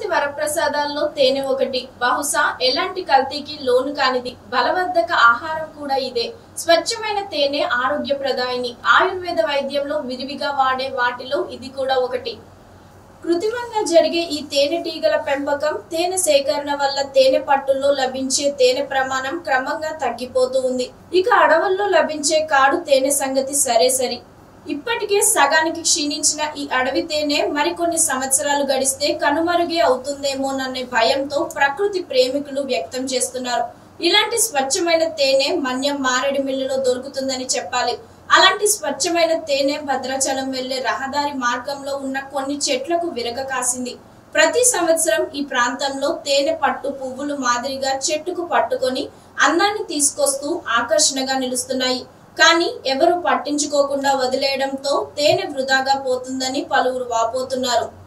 వరప్రసాదాల్లో తేనె ఒకటి బహుశా ఎలాంటి కల్తీకి లోను కానిది బలవర్ధక ఆహారం కూడా ఇదే స్వచ్ఛమైన తేనె ఆరోగ్యప్రదాయిని ఆయుర్వేద వైద్యంలో విరివిగా వాడే వాటిలో ఇది కూడా ఒకటి కృత్రిమంగా జరిగే ఈ తేనెటీగల పెంపకం తేనె సేకరణ వల్ల తేనె పట్టుల్లో లభించే తేనె ప్రమాణం క్రమంగా తగ్గిపోతూ ఉంది ఇక అడవుల్లో లభించే కాడు తేనె సంగతి సరే సరి ఇప్పటికే సగానికి క్షీణించిన ఈ అడవి తేనె మరికొన్ని సంవత్సరాలు గడిస్తే కనుమరుగే అవుతుందేమోననే భయంతో ప్రకృతి ప్రేమికులు వ్యక్తం చేస్తున్నారు ఇలాంటి స్వచ్ఛమైన తేనె మన్యం మారేడు మిల్లులో దొరుకుతుందని చెప్పాలి అలాంటి స్వచ్ఛమైన తేనె భద్రాచలం వెళ్లే రహదారి మార్గంలో ఉన్న కొన్ని చెట్లకు విరగ కాసింది ప్రతి సంవత్సరం ఈ ప్రాంతంలో తేనె పట్టు పువ్వులు మాదిరిగా చెట్టుకు పట్టుకొని అందాన్ని తీసుకొస్తూ ఆకర్షణగా నిలుస్తున్నాయి కానీ ఎవరు పట్టించుకోకుండా వదిలేయడంతో తేనె వృధాగా పోతుందని పలువురు వాపోతున్నారు